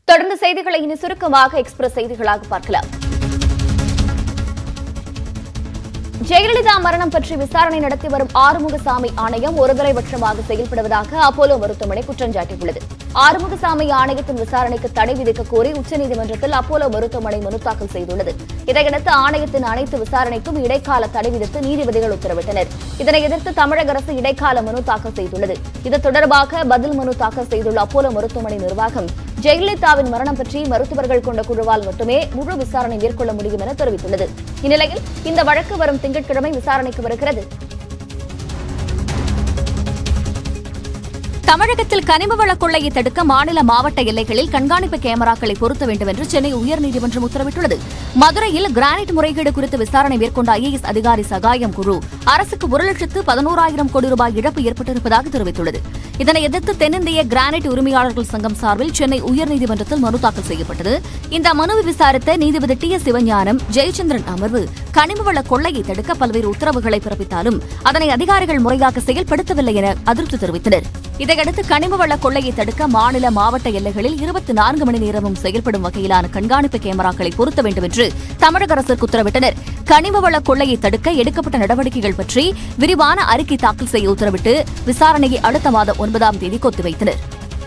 தொடர்ந்து செய்திகளை இனி சுருக்கமாக எக்ஸ்பிரஸ் செய்திகளாக பார்க்கலாம் ஜெயலலிதா மரணம் பற்றி விசாரணை நடத்தி வரும் ஆறுமுகசாமி ஆணையம் ஒருதலைபட்சமாக செயல்படுவதாக அப்போலோ மருத்துவமனை குற்றம் சாட்டியுள்ளது ஆறுமுகசாமி ஆணையத்தின் விசாரணைக்கு தடை விதிக்க கோரி உச்சநீதிமன்றத்தில் அப்போலோ மருத்துவமனை மனு தாக்கல் செய்துள்ளது இதையடுத்து ஆணையத்தின் அனைத்து விசாரணைக்கும் இடைக்கால தடை விதித்து நீதிபதிகள் உத்தரவிட்டனர் இதனை எதிர்த்து தமிழக அரசு இடைக்கால மனு தாக்கல் செய்துள்ளது இது தொடர்பாக பதில் மனு தாக்கல் செய்துள்ள அப்போலோ மருத்துவமனை நிர்வாகம் ஜெயலலிதாவின் மரணம் பற்றி மருத்துவர்கள் கொண்ட குழுவால் மட்டுமே முழு விசாரணை மேற்கொள்ள முடியும் என தெரிவித்துள்ளது இந்நிலையில் இந்த வழக்கு வரும் திங்கட்கிழமை விசாரணைக்கு வருகிறது தமிழகத்தில் கனிம வள கொள்ளையை தடுக்க மாநில மாவட்ட எல்லைகளில் கண்காணிப்பு கேமராக்களை பொருத்த வேண்டும் என்று சென்னை உயர்நீதிமன்றம் உத்தரவிட்டுள்ளது மதுரையில் கிரானைட் முறைகேடு குறித்து விசாரணை மேற்கொண்ட ஐஏஎஸ் அதிகாரி சகாயம் குழு அரசுக்கு ஒரு லட்சத்து பதினோராயிரம் கோடி ரூபாய் இழப்பு ஏற்பட்டிருப்பதாக தெரிவித்துள்ளது இதனை எதிர்த்து தென்னிந்திய கிரானைட் உரிமையாளர்கள் சங்கம் சார்பில் சென்னை உயர்நீதிமன்றத்தில் மனு தாக்கல் செய்யப்பட்டது இந்த மனுவை விசாரித்த நீதிபதி டி எஸ் சிவஞானம் ஜெயச்சந்திரன் அமர்வு கனிம வள கொள்ளையை தடுக்க பல்வேறு உத்தரவுகளை பிறப்பித்தாலும் அதனை அதிகாரிகள் முறையாக செயல்படுத்தவில்லை என அதிருப்தி தெரிவித்தனர் இதையடுத்து கனிம வள கொள்ளையை தடுக்க மாநில மாவட்ட எல்லைகளில் இருபத்தி நான்கு மணி நேரமும் செயல்படும் வகையிலான கண்காணிப்பு கேமராக்களை பொருத்த வேண்டும் என்று தமிழக அரசுக்கு உத்தரவிட்டனர் கனிம வள கொள்ளையை தடுக்க எடுக்கப்பட்ட நடவடிக்கைகள் பற்றி விரிவான அறிக்கை தாக்கல் செய்ய உத்தரவிட்டு விசாரணையை அடுத்த மாதம் ஒன்பதாம் தேதி ஒத்திவைத்தனர்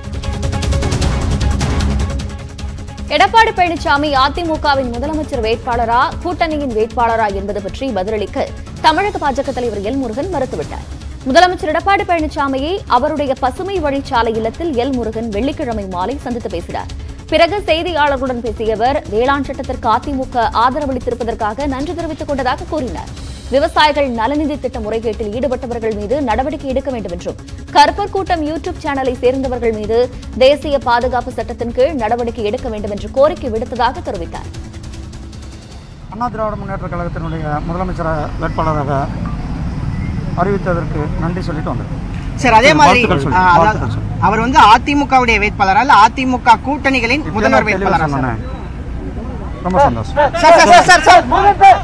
எடப்பாடி பழனிசாமி அதிமுகவின் முதலமைச்சர் வேட்பாளரா கூட்டணியின் வேட்பாளரா என்பது பற்றி பதிலளிக்க தமிழக பாஜக தலைவர் எல் முருகன் மறுத்துவிட்டார் முதலமைச்சர் எடப்பாடி பழனிசாமியை அவருடைய பசுமை வழிச்சாலை இல்லத்தில் எல் முருகன் வெள்ளிக்கிழமை மாலை சந்தித்து பேசினார் பிறகு செய்தியாளர்களுடன் பேசிய அவர் வேளாண் சட்டத்திற்கு அதிமுக ஆதரவளித்திருப்பதற்காக நன்றி தெரிவித்துக் கொண்டதாக கூறினார் விவசாயிகள் நலநிதி திட்ட முறைகேட்டில் ஈடுபட்டவர்கள் மீது நடவடிக்கை எடுக்க வேண்டும் என்றும் கருப்பர் கூட்டம் யூடியூப் சேனலை சேர்ந்தவர்கள் மீது தேசிய பாதுகாப்பு சட்டத்தின் கீழ் நடவடிக்கை எடுக்க வேண்டும் என்று கோரிக்கை விடுத்ததாக தெரிவித்தார் அண்ணா திராவிட முன்னேற்ற கழகத்தினுடைய முதலமைச்சர் வேட்பாளராக அறிவித்ததற்கு நன்றி சொல்லிட்டு வந்திருக்கேன் சார் அதே மாதிரி வாழ்த்துக்கள் சொல்லு. ஆ, அதாவது வாழ்த்துக்கள் சொல்லு. அவர் வந்து அதிமுகவுடைய வேட்பாளரா இல்ல அதிமுக கூட்டணிகளின் முதல்வர் தெளிவா வேட்பாளரா சார்? சொன்னேன். ரொம்ப சந்தோஷம் sir sir sir sir sir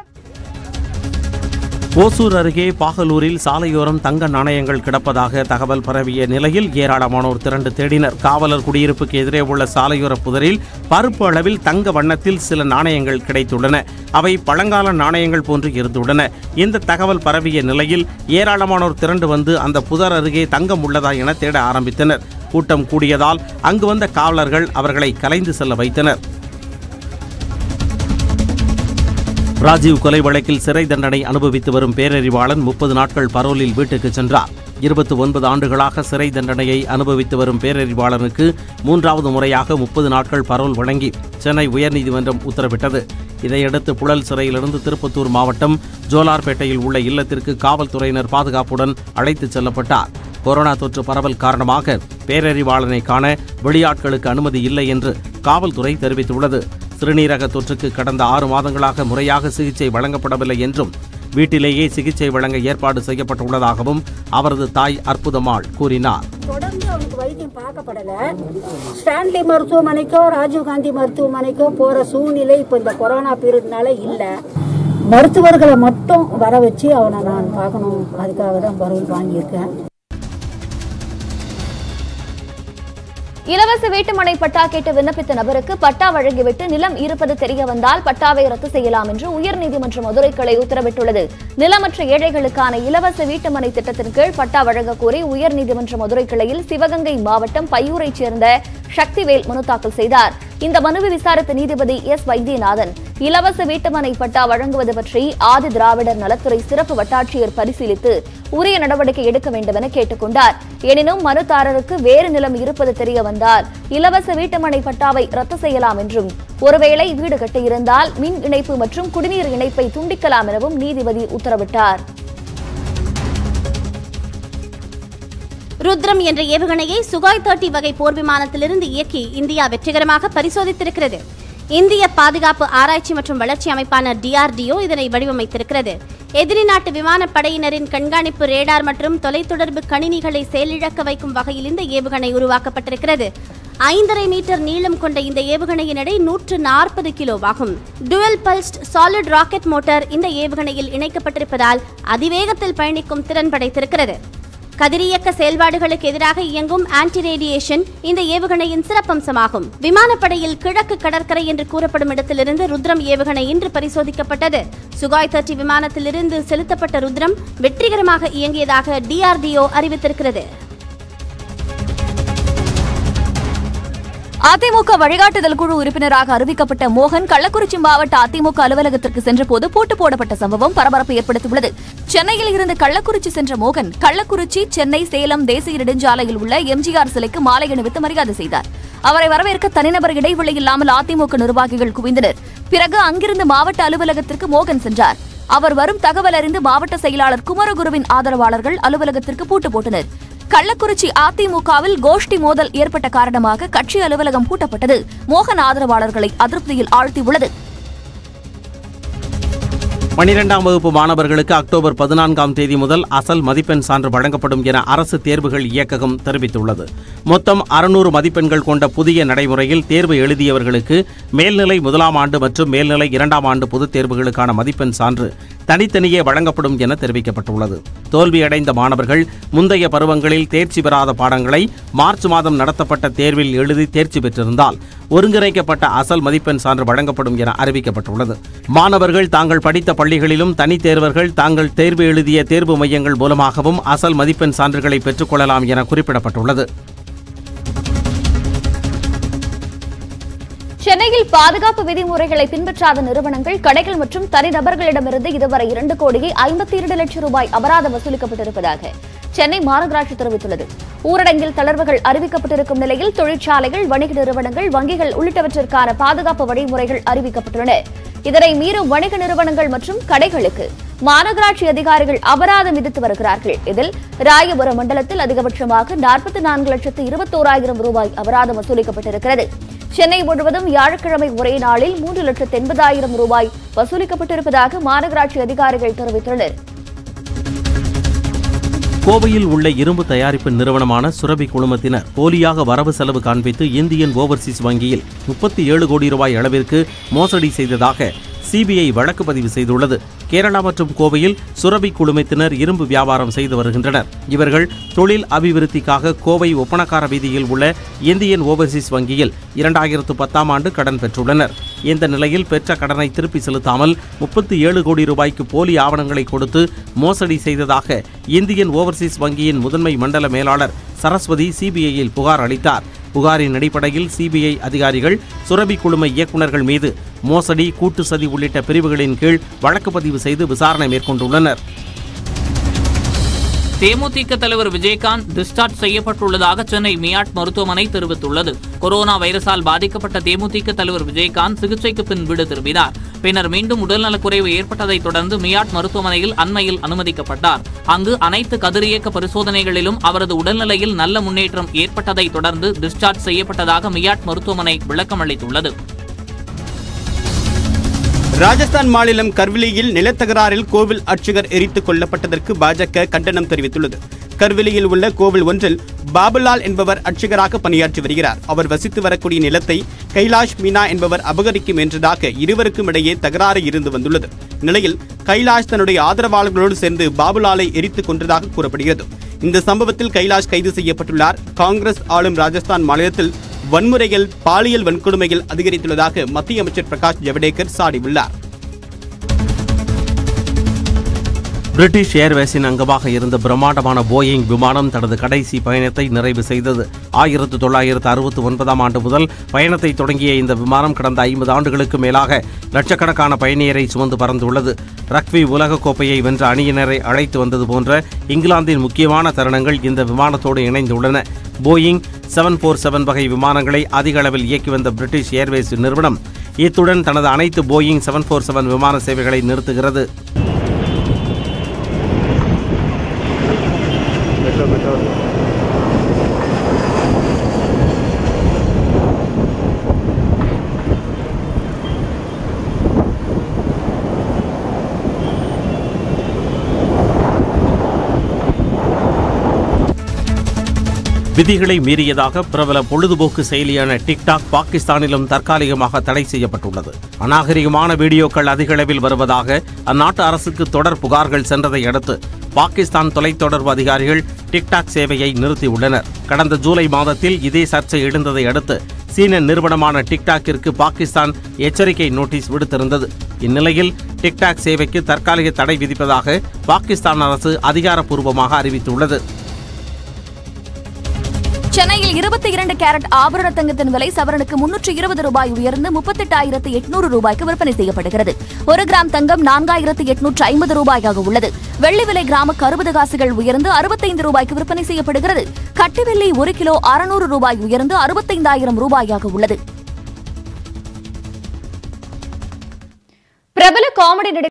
Hosur அருகே பாகலூரில் சாலையோரம் தங்க நாணயங்கள் கிடப்பதாக தகவல் பரவிய நிலையில் ஏராளமானோர் திரண்டு தேடினர் காவலர் குடியிருப்புக்கு எதிரே உள்ள சாலையோர புதரில் பருப்பு அளவில் தங்க வண்ணத்தில் சில நாணயங்கள் கிடைத்துள்ளன அவை பழங்கால நாணயங்கள் போன்று இருந்துள்ளன இந்த தகவல் பரவிய நிலையில் ஏராளமானோர் திரண்டு வந்து அந்த புதர் அருகே தங்கம் உள்ளதா என தேட ஆரம்பித்தனர் கூட்டம் கூடியதால் அங்கு வந்த காவலர்கள் அவர்களை கலைந்து செல்ல வைத்தனர் ராஜீவ் கொலை வழக்கில் சிறை தண்டனை அனுபவித்து வரும் பேரறிவாளன் முப்பது நாட்கள் பரோலில் வீட்டுக்கு சென்றார் இருபத்தி ஒன்பது ஆண்டுகளாக சிறை தண்டனையை அனுபவித்து வரும் பேரறிவாளனுக்கு மூன்றாவது முறையாக முப்பது நாட்கள் பரோல் வழங்கி சென்னை உயர்நீதிமன்றம் உத்தரவிட்டது இதையடுத்து புழல் சிறையிலிருந்து திருப்பத்தூர் மாவட்டம் ஜோலார்பேட்டையில் உள்ள இல்லத்திற்கு காவல்துறையினர் பாதுகாப்புடன் அழைத்துச் செல்லப்பட்டார் கொரோனா தொற்று பரவல் காரணமாக பேரறிவாளனை காண வெளியாட்களுக்கு அனுமதி இல்லை என்று காவல்துறை தெரிவித்துள்ளது சிறுநீரக தொற்றுக்கு கடந்த ஆறு மாதங்களாக முறையாக சிகிச்சை வழங்கப்படவில்லை என்றும் வீட்டிலேயே சிகிச்சை வழங்க ஏற்பாடு செய்யப்பட்டுள்ளதாகவும் அவரது தாய் அற்புதமாள் கூறினார் தொடர்ந்து அவனுக்கு வைத்தியம் பார்க்கப்படல ஸ்டான்லி மருத்துவமனைக்கோ ராஜீவ்காந்தி மருத்துவமனைக்கோ போற சூழ்நிலை இப்போ இந்த கொரோனா பீரியட்னால இல்லை மருத்துவர்களை மட்டும் வர வச்சு அவனை நான் பார்க்கணும் அதுக்காக தான் பரோல் வாங்கியிருக்கேன் இலவச வீட்டுமனை பட்டா கேட்டு விண்ணப்பித்த நபருக்கு பட்டா வழங்கிவிட்டு நிலம் இருப்பது தெரிய வந்தால் பட்டாவை ரத்து செய்யலாம் என்று உயர்நீதிமன்ற மதுரை கிளை உத்தரவிட்டுள்ளது நிலமற்ற ஏழைகளுக்கான இலவச வீட்டுமனை திட்டத்தின் கீழ் பட்டா வழங்க கோரி உயர்நீதிமன்ற மதுரை கிளையில் சிவகங்கை மாவட்டம் பையூரைச் சேர்ந்த சக்திவேல் மனு தாக்கல் செய்தார் இந்த மனுவை விசாரித்த நீதிபதி எஸ் வைத்தியநாதன் இலவச வீட்டுமனை பட்டா வழங்குவது பற்றி ஆதி திராவிடர் நலத்துறை சிறப்பு வட்டாட்சியர் பரிசீலித்து உரிய நடவடிக்கை எடுக்க வேண்டும் என கேட்டுக்கொண்டார் எனினும் மனுதாரருக்கு வேறு நிலம் இருப்பது தெரிய வந்தால் இலவச வீட்டுமனை பட்டாவை ரத்து செய்யலாம் என்றும் ஒருவேளை வீடு கட்டியிருந்தால் மின் இணைப்பு மற்றும் குடிநீர் இணைப்பை துண்டிக்கலாம் எனவும் நீதிபதி உத்தரவிட்டார் ருத்ரம் என்ற ஏவுகணையை சுகாய் தேர்ட்டி வகை போர் விமானத்திலிருந்து இயக்கி இந்தியா வெற்றிகரமாக பரிசோதித்திருக்கிறது இந்திய பாதுகாப்பு ஆராய்ச்சி மற்றும் வளர்ச்சி அமைப்பான டிஆர்டிஓ இதனை வடிவமைத்திருக்கிறது எதிரி நாட்டு விமானப்படையினரின் கண்காணிப்பு ரேடார் மற்றும் தொலைத்தொடர்பு கணினிகளை செயலிழக்க வைக்கும் வகையில் இந்த ஏவுகணை உருவாக்கப்பட்டிருக்கிறது ஐந்தரை மீட்டர் நீளம் கொண்ட இந்த ஏவுகணையின் எடை நூற்று நாற்பது கிலோவாகும் dual pulsed solid rocket motor இந்த ஏவுகணையில் இணைக்கப்பட்டிருப்பதால் அதிவேகத்தில் பயணிக்கும் திறன் படைத்திருக்கிறது கதிரியக்க செயல்பாடுகளுக்கு எதிராக இயங்கும் ஆன்டி ரேடியேஷன் இந்த ஏவுகணையின் சிறப்பம்சமாகும் விமானப்படையில் கிழக்கு கடற்கரை என்று கூறப்படும் இடத்திலிருந்து ருத்ரம் ஏவுகணை இன்று பரிசோதிக்கப்பட்டது சுகாய் தேர்ட்டி விமானத்திலிருந்து செலுத்தப்பட்ட ருத்ரம் வெற்றிகரமாக இயங்கியதாக டிஆர்டிஓ அறிவித்திருக்கிறது அதிமுக வழிகாட்டுதல் குழு உறுப்பினராக அறிவிக்கப்பட்ட மோகன் கள்ளக்குறிச்சி மாவட்ட அதிமுக அலுவலகத்திற்கு சென்றபோது பூட்டு போடப்பட்ட சம்பவம் பரபரப்பு ஏற்படுத்தியுள்ளது சென்னையில் இருந்து கள்ளக்குறிச்சி சென்ற மோகன் கள்ளக்குறிச்சி சென்னை சேலம் தேசிய நெடுஞ்சாலையில் உள்ள எம்ஜிஆர் சிலைக்கு மாலை அணிவித்து மரியாதை செய்தார் அவரை வரவேற்க தனிநபர் இடைவெளி இல்லாமல் அதிமுக நிர்வாகிகள் குவிந்தனர் பிறகு அங்கிருந்து மாவட்ட அலுவலகத்திற்கு மோகன் சென்றார் அவர் வரும் தகவல் அறிந்து மாவட்ட செயலாளர் குமரகுருவின் ஆதரவாளர்கள் அலுவலகத்திற்கு பூட்டு போட்டனர் கள்ளக்குறிச்சி அதிமுகவில் கோஷ்டி மோதல் ஏற்பட்ட காரணமாக கட்சி அலுவலகம் பூட்டப்பட்டது மோகன் ஆதரவாளர்களை அதிருப்தியில் ஆழ்த்தியுள்ளது பனிரெண்டாம் வகுப்பு மாணவர்களுக்கு அக்டோபர் பதினான்காம் தேதி முதல் அசல் மதிப்பெண் சான்று வழங்கப்படும் என அரசு தேர்வுகள் இயக்ககம் தெரிவித்துள்ளது மொத்தம் அறுநூறு மதிப்பெண்கள் கொண்ட புதிய நடைமுறையில் தேர்வு எழுதியவர்களுக்கு மேல்நிலை முதலாம் ஆண்டு மற்றும் மேல்நிலை இரண்டாம் ஆண்டு பொதுத் தேர்வுகளுக்கான மதிப்பெண் சான்று தனித்தனியே வழங்கப்படும் என தெரிவிக்கப்பட்டுள்ளது தோல்வியடைந்த மாணவர்கள் முந்தைய பருவங்களில் தேர்ச்சி பெறாத பாடங்களை மார்ச் மாதம் நடத்தப்பட்ட தேர்வில் எழுதி தேர்ச்சி பெற்றிருந்தால் ஒருங்கிணைக்கப்பட்ட அசல் மதிப்பெண் சான்று வழங்கப்படும் என அறிவிக்கப்பட்டுள்ளது மாணவர்கள் தாங்கள் படித்த பள்ளிகளிலும் தனித் தேர்வர்கள் தாங்கள் தேர்வு எழுதிய தேர்வு மையங்கள் மூலமாகவும் அசல் மதிப்பெண் சான்றுகளை பெற்றுக்கொள்ளலாம் என குறிப்பிடப்பட்டுள்ளது சென்னையில் பாதுகாப்பு விதிமுறைகளை பின்பற்றாத நிறுவனங்கள் கடைகள் மற்றும் தனிநபர்களிடமிருந்து இதுவரை இரண்டு கோடியே ஐம்பத்தி இரண்டு லட்சம் ரூபாய் அபராதம் வசூலிக்கப்பட்டிருப்பதாக சென்னை மாநகராட்சி தெரிவித்துள்ளது ஊரடங்கில் தளர்வுகள் அறிவிக்கப்பட்டிருக்கும் நிலையில் தொழிற்சாலைகள் வணிக நிறுவனங்கள் வங்கிகள் உள்ளிட்டவற்றிற்கான பாதுகாப்பு வழிமுறைகள் அறிவிக்கப்பட்டுள்ளன இதனை மீறும் வணிக நிறுவனங்கள் மற்றும் கடைகளுக்கு மாநகராட்சி அதிகாரிகள் அபராதம் விதித்து வருகிறார்கள் இதில் ராயபுரம் மண்டலத்தில் அதிகபட்சமாக நாற்பத்தி நான்கு லட்சத்து இருபத்தோராயிரம் ரூபாய் அபராதம் வசூலிக்கப்பட்டிருக்கிறது சென்னை முழுவதும் வியாழக்கிழமை ஒரே நாளில் மூன்று லட்சத்து எண்பதாயிரம் ரூபாய் வசூலிக்கப்பட்டிருப்பதாக மாநகராட்சி அதிகாரிகள் தெரிவித்துள்ளனர் கோவையில் உள்ள இரும்பு தயாரிப்பு நிறுவனமான சுரபி குழுமத்தினர் போலியாக வரவு செலவு காண்பித்து இந்தியன் ஓவர்சீஸ் வங்கியில் முப்பத்தி ஏழு கோடி ரூபாய் அளவிற்கு மோசடி செய்ததாக சிபிஐ வழக்கு பதிவு செய்துள்ளது கேரளா மற்றும் கோவையில் சுரபி குழுமத்தினர் இரும்பு வியாபாரம் செய்து வருகின்றனர் இவர்கள் தொழில் அபிவிருத்திக்காக கோவை ஒப்பனக்கார வீதியில் உள்ள இந்தியன் ஓவர்சீஸ் வங்கியில் இரண்டாயிரத்து பத்தாம் ஆண்டு கடன் பெற்றுள்ளனர் இந்த நிலையில் பெற்ற கடனை திருப்பி செலுத்தாமல் முப்பத்தி ஏழு கோடி ரூபாய்க்கு போலி ஆவணங்களை கொடுத்து மோசடி செய்ததாக இந்தியன் ஓவர்சீஸ் வங்கியின் முதன்மை மண்டல மேலாளர் சரஸ்வதி சிபிஐயில் புகார் அளித்தார் புகாரின் அடிப்படையில் சிபிஐ அதிகாரிகள் சுரபி குழும இயக்குநர்கள் மீது மோசடி கூட்டு சதி உள்ளிட்ட பிரிவுகளின் கீழ் வழக்கு பதிவு செய்து விசாரணை மேற்கொண்டுள்ளனர் தேமுதிக தலைவர் விஜயகாந்த் டிஸ்சார்ஜ் செய்யப்பட்டுள்ளதாக சென்னை மியாட் மருத்துவமனை தெரிவித்துள்ளது கொரோனா வைரஸால் பாதிக்கப்பட்ட தேமுதிக தலைவர் விஜயகாந்த் சிகிச்சைக்கு பின் வீடு திரும்பினார் பின்னர் மீண்டும் உடல்நலக்குறைவு ஏற்பட்டதைத் தொடர்ந்து மியாட் மருத்துவமனையில் அண்மையில் அனுமதிக்கப்பட்டார் அங்கு அனைத்து கதிரியக்க பரிசோதனைகளிலும் அவரது உடல்நிலையில் நல்ல முன்னேற்றம் ஏற்பட்டதைத் தொடர்ந்து டிஸ்சார்ஜ் செய்யப்பட்டதாக மியாட் மருத்துவமனை விளக்கம் அளித்துள்ளது ராஜஸ்தான் மாநிலம் கர்விலியில் நிலத்தகராறில் கோவில் அர்ச்சகர் எரித்துக் கொல்லப்பட்டதற்கு பாஜக கண்டனம் தெரிவித்துள்ளது கர்விலியில் உள்ள கோவில் ஒன்றில் பாபுலால் என்பவர் அர்ச்சகராக பணியாற்றி வருகிறார் அவர் வசித்து வரக்கூடிய நிலத்தை கைலாஷ் மீனா என்பவர் அபகரிக்கும் என்றதாக இருவருக்கும் இடையே தகராறு இருந்து வந்துள்ளது நிலையில் கைலாஷ் தன்னுடைய ஆதரவாளர்களோடு சேர்ந்து பாபுலாலை எரித்துக் கொன்றதாக கூறப்படுகிறது இந்த சம்பவத்தில் கைலாஷ் கைது செய்யப்பட்டுள்ளார் காங்கிரஸ் ஆளும் ராஜஸ்தான் மாநிலத்தில் வன்முறைகள் பாலியல் வன்கொடுமைகள் அதிகரித்துள்ளதாக மத்திய அமைச்சர் பிரகாஷ் ஜவடேகர் சாடியுள்ளார் பிரிட்டிஷ் ஏர்வேஸின் அங்கமாக இருந்த பிரம்மாண்டமான போயிங் விமானம் தனது கடைசி பயணத்தை நிறைவு செய்தது ஆயிரத்து தொள்ளாயிரத்து அறுபத்தி ஒன்பதாம் ஆண்டு முதல் பயணத்தை தொடங்கிய இந்த விமானம் கடந்த ஐம்பது ஆண்டுகளுக்கு மேலாக லட்சக்கணக்கான பயணியரை சுமந்து பறந்துள்ளது ரக்வி உலகக் கோப்பையை வென்ற அணியினரை அழைத்து வந்தது போன்ற இங்கிலாந்தின் முக்கியமான தருணங்கள் இந்த விமானத்தோடு இணைந்துள்ளன போயிங் செவன் ஃபோர் செவன் வகை விமானங்களை அதிக அளவில் இயக்கி வந்த பிரிட்டிஷ் ஏர்வேஸ் நிறுவனம் இத்துடன் தனது அனைத்து போயிங் செவன் ஃபோர் செவன் விமான சேவைகளை நிறுத்துகிறது விதிகளை மீறியதாக பிரபல பொழுதுபோக்கு செயலியான டிக்டாக் பாகிஸ்தானிலும் தற்காலிகமாக தடை செய்யப்பட்டுள்ளது அநாகரிகமான வீடியோக்கள் அதிக அளவில் வருவதாக அந்நாட்டு அரசுக்கு தொடர் புகார்கள் சென்றதை அடுத்து பாகிஸ்தான் தொலைத்தொடர்பு அதிகாரிகள் டிக்டாக் சேவையை நிறுத்தியுள்ளனர் கடந்த ஜூலை மாதத்தில் இதே சர்ச்சை எழுந்ததை அடுத்து சீன நிறுவனமான டிக்டாக்கிற்கு பாகிஸ்தான் எச்சரிக்கை நோட்டீஸ் விடுத்திருந்தது இந்நிலையில் டிக்டாக் சேவைக்கு தற்காலிக தடை விதிப்பதாக பாகிஸ்தான் அரசு அதிகாரப்பூர்வமாக அறிவித்துள்ளது சென்னையில் இருபத்தி இரண்டு கேரட் ஆபரண தங்கத்தின் விலை சவரனுக்கு முன்னூற்று இருபது ரூபாய் உயர்ந்து முப்பத்தெட்டாயிரத்து எட்நூறு ரூபாய்க்கு விற்பனை செய்யப்படுகிறது ஒரு கிராம் தங்கம் நான்காயிரத்து எட்நூற்று ஐம்பது ரூபாயாக உள்ளது வெள்ளி விலை கிராமுக்கு அறுபது காசுகள் உயர்ந்து அறுபத்தைந்து ரூபாய்க்கு விற்பனை செய்யப்படுகிறது கட்டு வெள்ளி ஒரு கிலோ அறுநூறு ரூபாய் உயர்ந்து அறுபத்தைந்தாயிரம் ரூபாயாக உள்ளது பிரபல காமெடி நடிகர்